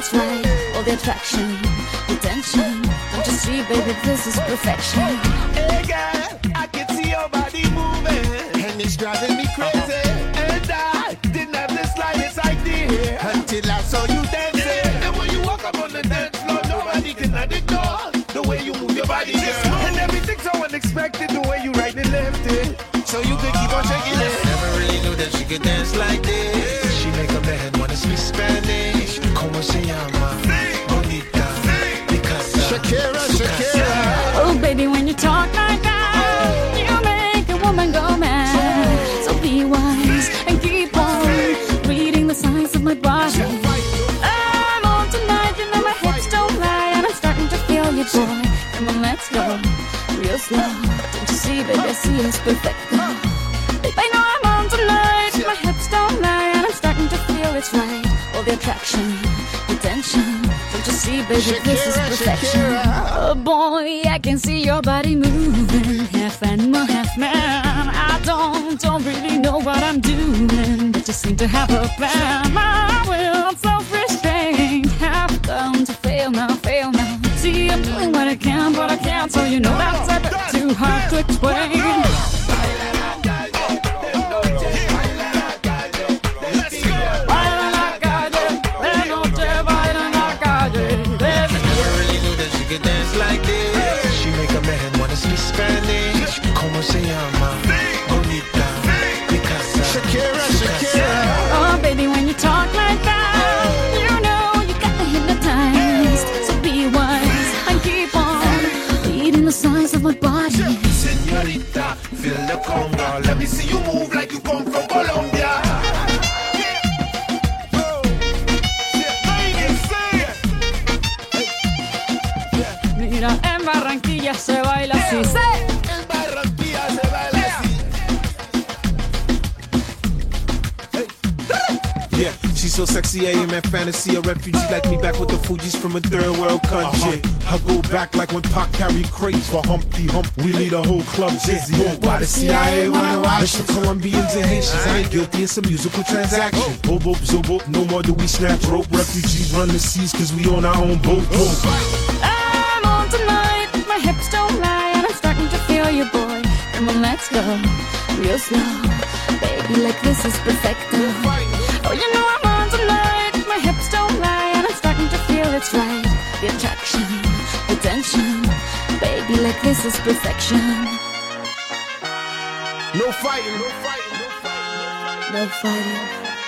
it's right. All the attraction, the tension. Don't you see, baby, this is perfection. Hey girl, I can see your body moving, and it's driving me crazy. And I didn't have the slightest idea until I saw you dancing. And when you walk up on the dance floor, nobody can ignore the way you move your body, girl. And everything's so unexpected, the way you right and left it, so you could keep on shaking it. Never really knew that she could dance like this. She make a man wanna speak Spanish. Como se llama? Bonita. Because Shakira, Shakira. Oh, baby, when you talk like that, you make a woman go mad. So be wise and keep on reading the signs of my body. I'm on tonight, you know my hips don't lie, and I'm starting to feel you, boy. Come on, let's go real slow. Don't you see, baby, I see it's perfect. Babe, I know I'm on tonight, my hips don't lie, and I'm starting to feel it's right. All the attraction, the tension. Don't you see, baby, this is Shakira, perfection. Shakira. Oh boy, I can see your body moving, half animal, half man. I don't, don't really know what I'm doing, but just seem to have a plan. My will, self-restraint, have come to fail now, fail now. See, I'm doing what I can, but I can't, so you know that's a bit too hard to explain. Baila en la calle, de noche baila en la calle. de- Never really knew that she could dance like this. She make a man wanna speak Spanish. Como se llama? Bonita. Because Shakira, Shakira. Oh, baby, when you talk like that, you know you got me hypnotized. So be wise and keep on reading the signs of my body. Señorita, feel the conga. Let me see you move like you come from Colombia. Mira, en Barranquilla se baila así. ¡Sí! En Barranquilla se baila así. Yeah, she's so sexy, I am at fantasy. A refugee like me back with the Fuji's from a third world country. I go back like when Pac carried crates for Humpty Hump. We lead a whole club dizzy. Why the CIA wanna watch the Colombians and Haitians? I ain't guilty, it's a musical transaction. Boop, boop, zoop, boop, no more do we snatch rope. Refugees run the seas cause we own our own boat. boat. I'm on tonight, my hips don't lie, and I'm starting to feel you, boy. Come on, let's go real slow, baby. Like this is perfect. Oh, you know I'm on tonight, my hips don't lie, and I'm starting to feel it's right. The attraction, the tension, baby. Like this is perfection. No fighting, no fighting, no fighting. No fighting.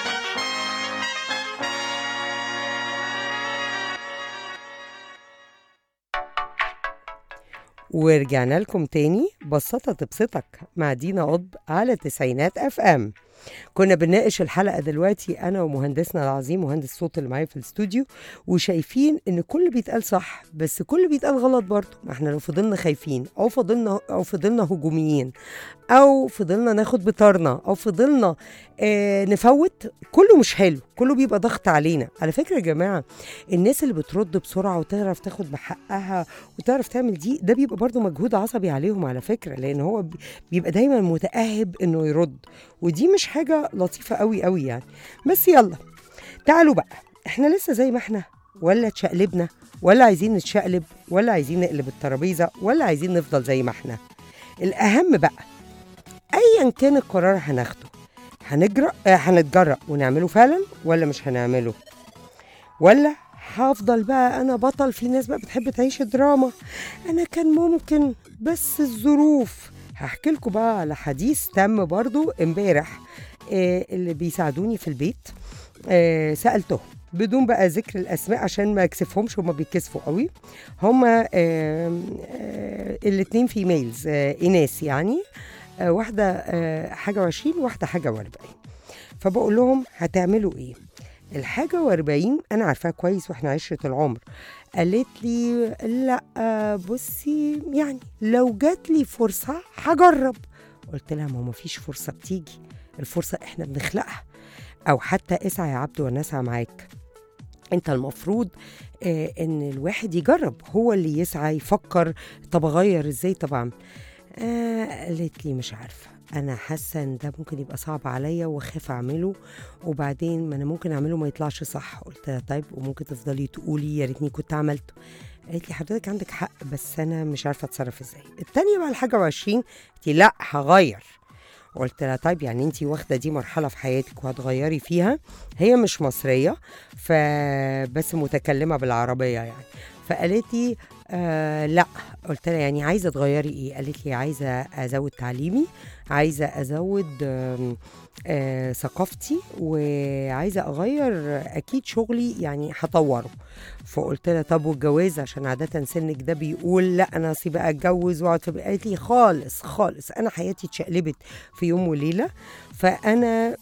ورجعنا لكم تاني بسطة تبسطك مع دينا قطب على تسعينات اف ام كنا بنناقش الحلقة دلوقتي أنا ومهندسنا العظيم مهندس الصوت اللي معايا في الاستوديو وشايفين إن كل بيتقال صح بس كل بيتقال غلط برضه ما احنا لو فضلنا خايفين أو فضلنا أو فضلنا هجوميين أو فضلنا ناخد بطارنا أو فضلنا آه نفوت كله مش حلو كله بيبقى ضغط علينا على فكرة يا جماعة الناس اللي بترد بسرعة وتعرف تاخد بحقها وتعرف تعمل دي ده بيبقى برضو مجهود عصبي عليهم على فكرة لأن هو بي- بيبقى دايما متأهب إنه يرد ودي مش حاجة لطيفة قوي قوي يعني بس يلا تعالوا بقى احنا لسه زي ما احنا ولا اتشقلبنا ولا عايزين نتشقلب ولا عايزين نقلب الترابيزة ولا عايزين نفضل زي ما احنا الأهم بقى أيا كان القرار هناخده هنجرأ آه، هنتجرأ ونعمله فعلا ولا مش هنعمله ولا هفضل بقى انا بطل في ناس بقى بتحب تعيش دراما انا كان ممكن بس الظروف هحكي لكم بقى على حديث تم برضو امبارح آه اللي بيساعدوني في البيت آه سالته بدون بقى ذكر الاسماء عشان ما اكسفهمش هما بيتكسفوا قوي هما آه آه الاتنين فيميلز آه اناث يعني آه واحده آه حاجه وعشرين واحده حاجه واربعين فبقول لهم هتعملوا ايه الحاجة واربعين أنا عارفاها كويس وإحنا عشرة العمر قالت لي لا بصي يعني لو جات لي فرصة هجرب قلت لها ما هو مفيش فرصة بتيجي الفرصة إحنا بنخلقها أو حتى اسعى يا عبد وأنا أسعى معاك انت المفروض آه ان الواحد يجرب هو اللي يسعى يفكر طب اغير ازاي طبعا آه قالت لي مش عارفه انا حاسه ان ده ممكن يبقى صعب عليا واخاف اعمله وبعدين ما انا ممكن اعمله ما يطلعش صح قلت لها طيب وممكن تفضلي تقولي يا ريتني كنت عملته قالت لي حضرتك عندك حق بس انا مش عارفه اتصرف ازاي التانية بقى الحاجه وعشرين قلت لي لا هغير قلت لها طيب يعني انت واخده دي مرحله في حياتك وهتغيري فيها هي مش مصريه فبس متكلمه بالعربيه يعني فقالت لي آه لا قلت لها يعني عايزه تغيري ايه قالت لي عايزه ازود تعليمي عايزه ازود آم، آه ثقافتي وعايزه اغير اكيد شغلي يعني هطوره فقلت لها طب والجواز عشان عاده سنك ده بيقول لا انا اصل بقى اتجوز واقعد في قالت لي خالص خالص انا حياتي اتشقلبت في يوم وليله فانا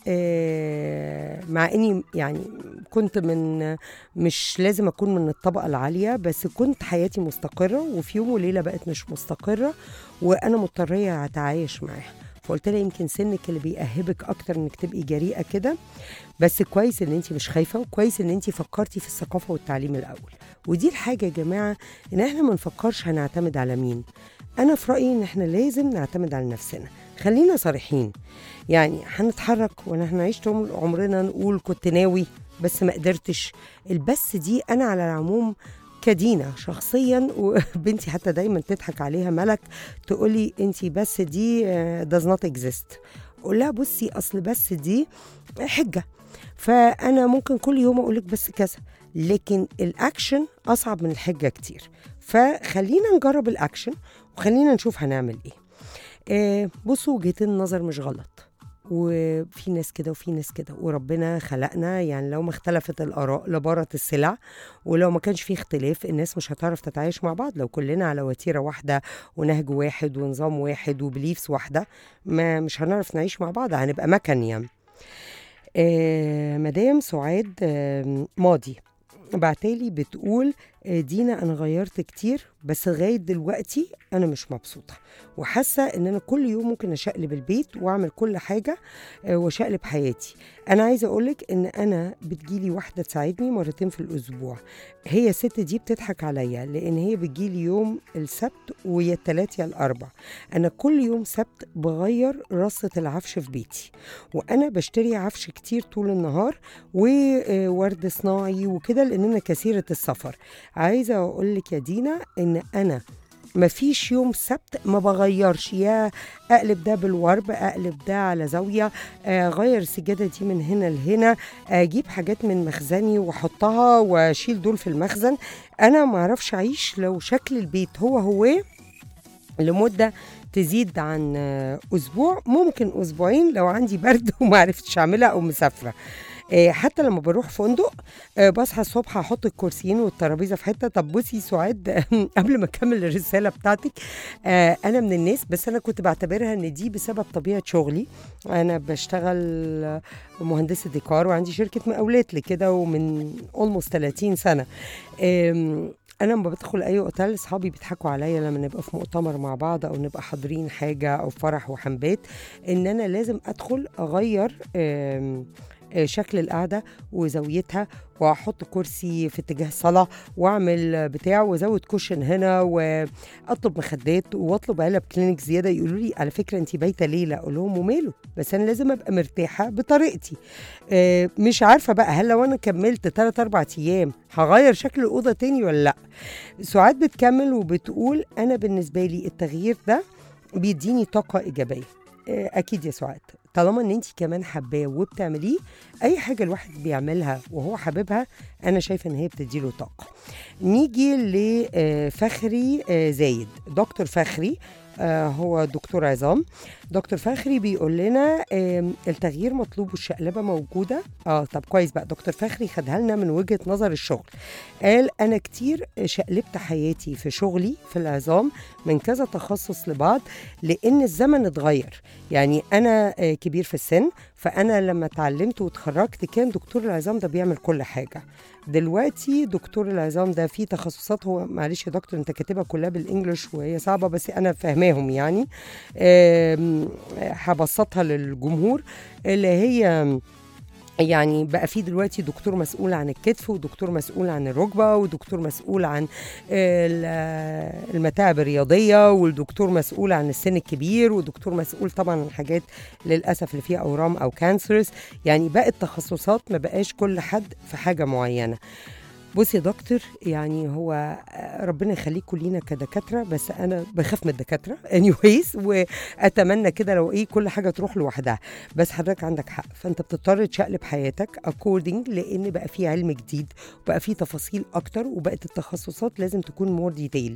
آه مع اني يعني كنت من مش لازم اكون من الطبقه العاليه بس كنت حياتي مستقره وفي يوم وليله بقت مش مستقره وانا مضطريه اتعايش معاها فقلت لها يمكن سنك اللي بيأهبك اكتر انك تبقي جريئه كده بس كويس ان انت مش خايفه وكويس ان انت فكرتي في الثقافه والتعليم الاول ودي الحاجه يا جماعه ان احنا ما نفكرش هنعتمد على مين انا في رايي ان احنا لازم نعتمد على نفسنا خلينا صريحين يعني هنتحرك ولا هنعيش طول عمرنا نقول كنت ناوي بس ما قدرتش البس دي انا على العموم كدينا شخصيا وبنتي حتى دايما تضحك عليها ملك تقولي انت بس دي آه، does not exist اقول لها بصي اصل بس دي حجه فانا ممكن كل يوم اقول لك بس كذا لكن الاكشن اصعب من الحجه كتير فخلينا نجرب الاكشن وخلينا نشوف هنعمل ايه آه بصوا وجهتين النظر مش غلط وفي ناس كده وفي ناس كده وربنا خلقنا يعني لو ما اختلفت الآراء لبارت السلع ولو ما كانش في اختلاف الناس مش هتعرف تتعايش مع بعض لو كلنا على وتيرة واحدة ونهج واحد ونظام واحد وبليفز واحدة ما مش هنعرف نعيش مع بعض هنبقى مكن يعني آه مدام سعاد آه ماضي بعتالي بتقول آه، دينا انا غيرت كتير بس لغايه دلوقتي انا مش مبسوطه وحاسه ان انا كل يوم ممكن اشقلب البيت واعمل كل حاجه آه، واشقلب حياتي انا عايزه اقولك ان انا بتجيلي واحده تساعدني مرتين في الاسبوع هي الست دي بتضحك عليا لان هي بتجيلي يوم السبت ويا التلات يا الاربع انا كل يوم سبت بغير رصه العفش في بيتي وانا بشتري عفش كتير طول النهار وورد صناعي وكده لان انا كثيره السفر عايزه اقول لك يا دينا ان انا مفيش يوم سبت ما بغيرش يا اقلب ده بالورب اقلب ده على زاويه آه، اغير السجاده دي من هنا لهنا اجيب حاجات من مخزني واحطها واشيل دول في المخزن انا ما اعرفش اعيش لو شكل البيت هو هو لمده تزيد عن آه، اسبوع ممكن اسبوعين لو عندي برد وما عرفتش اعملها او مسافره آه، حتى لما بروح فندق آه، بصحى الصبح احط الكرسيين والترابيزه في حته طب بصي سعاد قبل ما اكمل الرساله بتاعتك آه، انا من الناس بس انا كنت بعتبرها ان دي بسبب طبيعه شغلي انا بشتغل مهندسه ديكور وعندي شركه مقاولات لكده ومن اولموست 30 سنه آم، انا لما بدخل اي اوتيل اصحابي بيضحكوا عليا لما نبقى في مؤتمر مع بعض او نبقى حاضرين حاجه او فرح وحنبات ان انا لازم ادخل اغير آم، آه، شكل القعده وزاويتها واحط كرسي في اتجاه الصلاه واعمل بتاع وازود كوشن هنا واطلب مخدات واطلب علب كلينيك زياده يقولوا لي على فكره انت بايته ليله اقول لهم وماله بس انا لازم ابقى مرتاحه بطريقتي آه، مش عارفه بقى هل لو انا كملت 3 4 ايام هغير شكل الاوضه تاني ولا لا سعاد بتكمل وبتقول انا بالنسبه لي التغيير ده بيديني طاقه ايجابيه آه، اكيد يا سعاد طالما ان انت كمان حباه وبتعمليه اي حاجه الواحد بيعملها وهو حاببها انا شايفه ان هي بتديله طاقه نيجي لفخري زايد دكتور فخري آه، هو دكتور عظام دكتور فخري بيقول لنا آم، التغيير مطلوب والشقلبه موجوده اه طب كويس بقى دكتور فخري خدها لنا من وجهه نظر الشغل قال انا كتير شقلبت حياتي في شغلي في العظام من كذا تخصص لبعض لان الزمن اتغير يعني انا آه، كبير في السن فانا لما اتعلمت واتخرجت كان دكتور العظام ده بيعمل كل حاجه دلوقتي دكتور العظام ده فيه تخصصات هو معلش يا دكتور انت كاتبها كلها بالانجلش وهي صعبه بس انا فاهماهم يعني آم، هبسطها للجمهور اللي هي يعني بقى في دلوقتي دكتور مسؤول عن الكتف ودكتور مسؤول عن الركبه ودكتور مسؤول عن ال- المتاعب الرياضيه والدكتور مسؤول عن السن الكبير ودكتور مسؤول طبعا عن حاجات للاسف اللي فيها اورام او كانسرز يعني بقت تخصصات ما بقاش كل حد في حاجه معينه بصي يا دكتور يعني هو ربنا يخليكم لينا كدكاتره بس انا بخاف من الدكاتره anyways واتمنى كده لو ايه كل حاجه تروح لوحدها بس حضرتك عندك حق فانت بتضطر تشقلب حياتك according لان بقى في علم جديد وبقى في تفاصيل اكتر وبقت التخصصات لازم تكون مور ديتيلد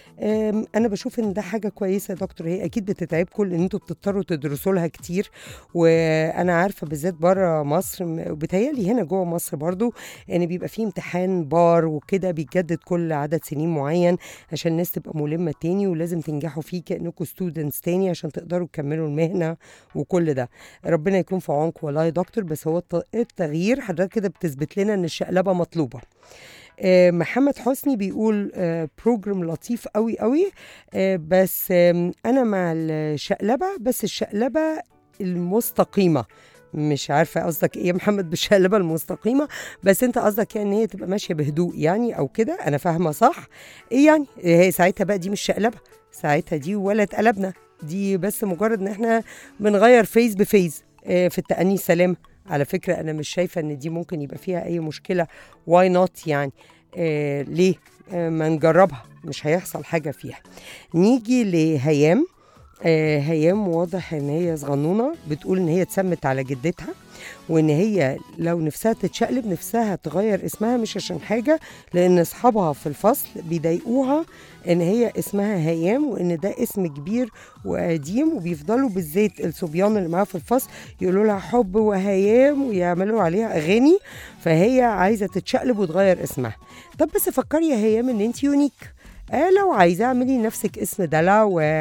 انا بشوف ان ده حاجه كويسه يا دكتور هي اكيد بتتعبكم لان انتوا بتضطروا تدرسوا لها كتير وانا عارفه بالذات بره مصر م- وبتهيألي هنا جوه مصر برضو ان بيبقى فيه امتحان بار وكده بيتجدد كل عدد سنين معين عشان الناس تبقى ملمه تاني ولازم تنجحوا فيه كانكم ستودنتس تاني عشان تقدروا تكملوا المهنه وكل ده ربنا يكون في عونكم والله يا دكتور بس هو الت- التغيير حضرتك كده بتثبت لنا ان الشقلبه مطلوبه آه، محمد حسني بيقول آه، بروجرام لطيف قوي قوي آه، بس آم، انا مع الشقلبه بس الشقلبه المستقيمه مش عارفه قصدك ايه يا محمد بالشقلبه المستقيمه بس انت قصدك يعني ان هي تبقى ماشيه بهدوء يعني او كده انا فاهمه صح ايه يعني هي ساعتها بقى دي مش شقلبه ساعتها دي ولا اتقلبنا دي بس مجرد ان احنا بنغير فيز بفيز آه، في التأني السلام على فكرة أنا مش شايفة إن دي ممكن يبقى فيها أي مشكلة واي نوت يعني آه ليه آه ما نجربها مش هيحصل حاجة فيها نيجي لهيام آه هيام واضح ان هي صغنونه بتقول ان هي اتسمت على جدتها وان هي لو نفسها تتشقلب نفسها تغير اسمها مش عشان حاجه لان اصحابها في الفصل بيضايقوها ان هي اسمها هيام وان ده اسم كبير وقديم وبيفضلوا بالذات الصبيان اللي معاها في الفصل يقولوا لها حب وهيام ويعملوا عليها اغاني فهي عايزه تتشقلب وتغير اسمها طب بس فكري يا هيام ان انت يونيك آه لو عايزه اعملي لنفسك اسم دلع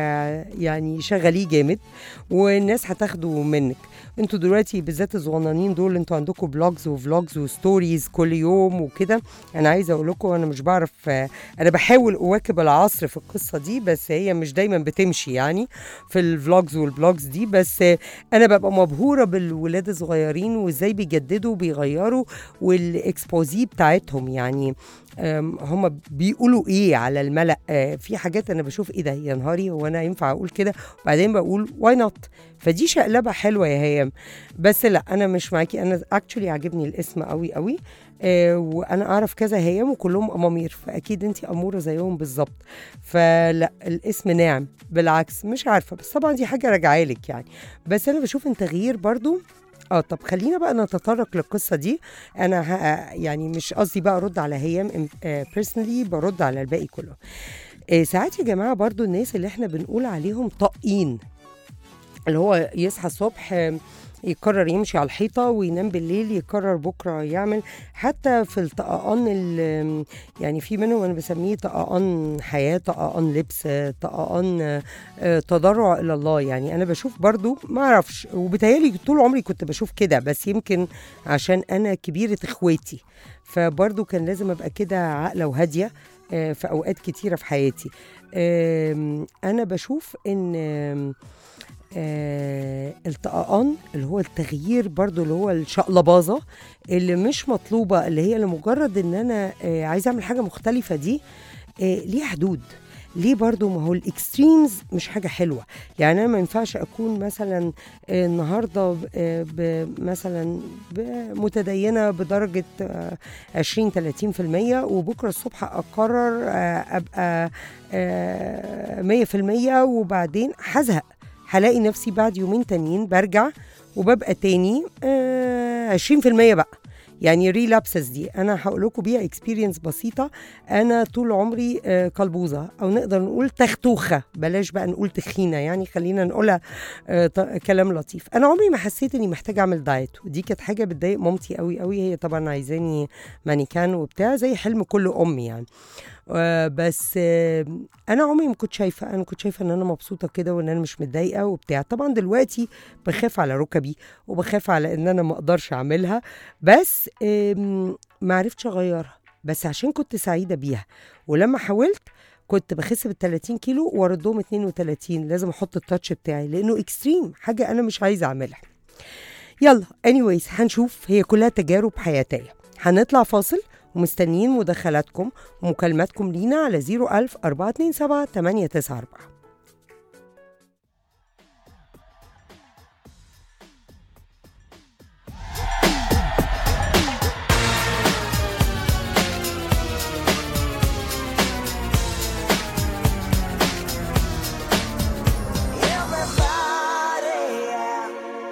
ويعني شغليه جامد والناس هتاخده منك انتوا دلوقتي بالذات الصغنانين دول انتوا عندكم بلوجز وفلوجز وستوريز كل يوم وكده انا عايزه اقول لكم انا مش بعرف آه، انا بحاول اواكب العصر في القصه دي بس هي مش دايما بتمشي يعني في الفلوجز والبلوجز دي بس آه، انا ببقى مبهوره بالولاد الصغيرين وازاي بيجددوا وبيغيروا والاكسبوزي بتاعتهم يعني أم، هم بيقولوا ايه على الملأ آه، في حاجات انا بشوف ايه ده يا نهاري هو انا ينفع اقول كده وبعدين بقول واي نوت فدي شقلبه حلوه يا هيام بس لا انا مش معاكي انا اكشولي عاجبني الاسم قوي قوي آه وانا اعرف كذا هيام وكلهم امامير فاكيد انت اموره زيهم بالظبط فلا الاسم ناعم بالعكس مش عارفه بس طبعا دي حاجه راجعه لك يعني بس انا بشوف ان تغيير برضو اه طب خلينا بقى نتطرق للقصه دي انا ه... يعني مش قصدي بقى ارد على هيام بيرسونالي برد على الباقي كله آه ساعات يا جماعه برضو الناس اللي احنا بنقول عليهم طاقين اللي هو يصحى الصبح آه، يقرر يمشي على الحيطة وينام بالليل يقرر بكرة يعمل حتى في الطقان ال- يعني في منهم أنا بسميه طقان حياة طقان لبس آه، طقان آه، آه، تضرع إلى الله يعني أنا بشوف برضو ما أعرفش وبتهيألي طول عمري كنت بشوف كده بس يمكن عشان أنا كبيرة إخواتي فبرضو كان لازم أبقى كده عاقلة وهادية آه، في أوقات كتيرة في حياتي آم، أنا بشوف إن آم، آه الطقان اللي هو التغيير برضو اللي هو الشقلباظة اللي مش مطلوبة اللي هي لمجرد ان انا آه عايزة اعمل حاجة مختلفة دي آه ليها حدود ليه برضو ما هو الاكستريمز مش حاجة حلوة يعني انا ما ينفعش اكون مثلا آه النهاردة ب- آه ب- مثلا ب- متدينة بدرجة آه 20 30% وبكرة الصبح اقرر آه ابقى آه 100% وبعدين هزهق هلاقي نفسي بعد يومين تانيين برجع وببقى تاني آه 20% بقى يعني ريلابسز دي انا هقول لكم بيها اكسبيرينس بسيطه انا طول عمري آه قلبوزه او نقدر نقول تختوخه بلاش بقى نقول تخينه يعني خلينا نقولها آه ط- كلام لطيف انا عمري ما حسيت اني محتاجه اعمل دايت ودي كانت حاجه بتضايق مامتي قوي قوي هي طبعا عايزاني مانيكان وبتاع زي حلم كل ام يعني آه، بس آه، انا عمري ما كنت شايفه انا كنت شايفه ان انا مبسوطه كده وان انا مش متضايقه وبتاع طبعا دلوقتي بخاف على ركبي وبخاف على ان انا ما اقدرش اعملها بس آم، ما عرفتش اغيرها بس عشان كنت سعيده بيها ولما حاولت كنت بخس بال 30 كيلو واردهم 32 لازم احط التاتش بتاعي لانه اكستريم حاجه انا مش عايزه اعملها يلا anyways هنشوف هي كلها تجارب حياتية هنطلع فاصل ومستنيين مداخلاتكم ومكالماتكم لينا على 01000 427 894 Everybody, yeah.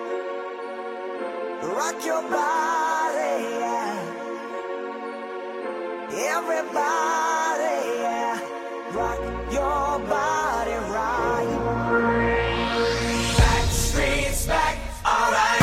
rock your body, yeah. Everybody, yeah. rock your body right. Back streets back, alright.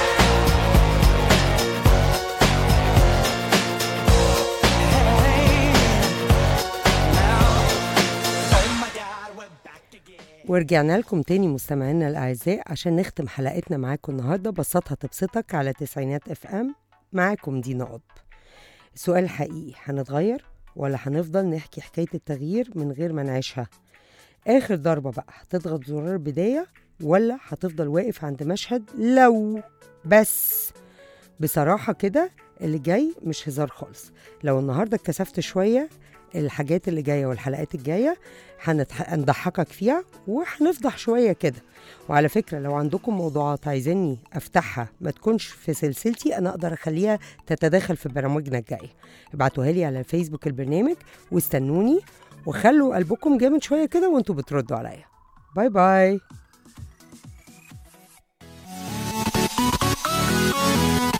ورجعنا لكم تاني مستمعينا الأعزاء عشان نختم حلقتنا معاكم النهاردة بسطها تبسطك على تسعينات اف ام معاكم دينا قطب السؤال الحقيقي هنتغير ولا هنفضل نحكي حكاية التغيير من غير ما نعيشها آخر ضربة بقى هتضغط زرار بداية ولا هتفضل واقف عند مشهد لو بس بصراحة كده اللي جاي مش هزار خالص لو النهاردة اتكسفت شوية الحاجات اللي جاية والحلقات الجاية هنتح- هنضحكك فيها وهنفضح شوية كده وعلى فكرة لو عندكم موضوعات عايزيني أفتحها ما تكونش في سلسلتي أنا أقدر أخليها تتداخل في برامجنا الجاية ابعتوها لي على الفيسبوك البرنامج واستنوني وخلوا قلبكم جامد شوية كده وانتوا بتردوا عليا باي باي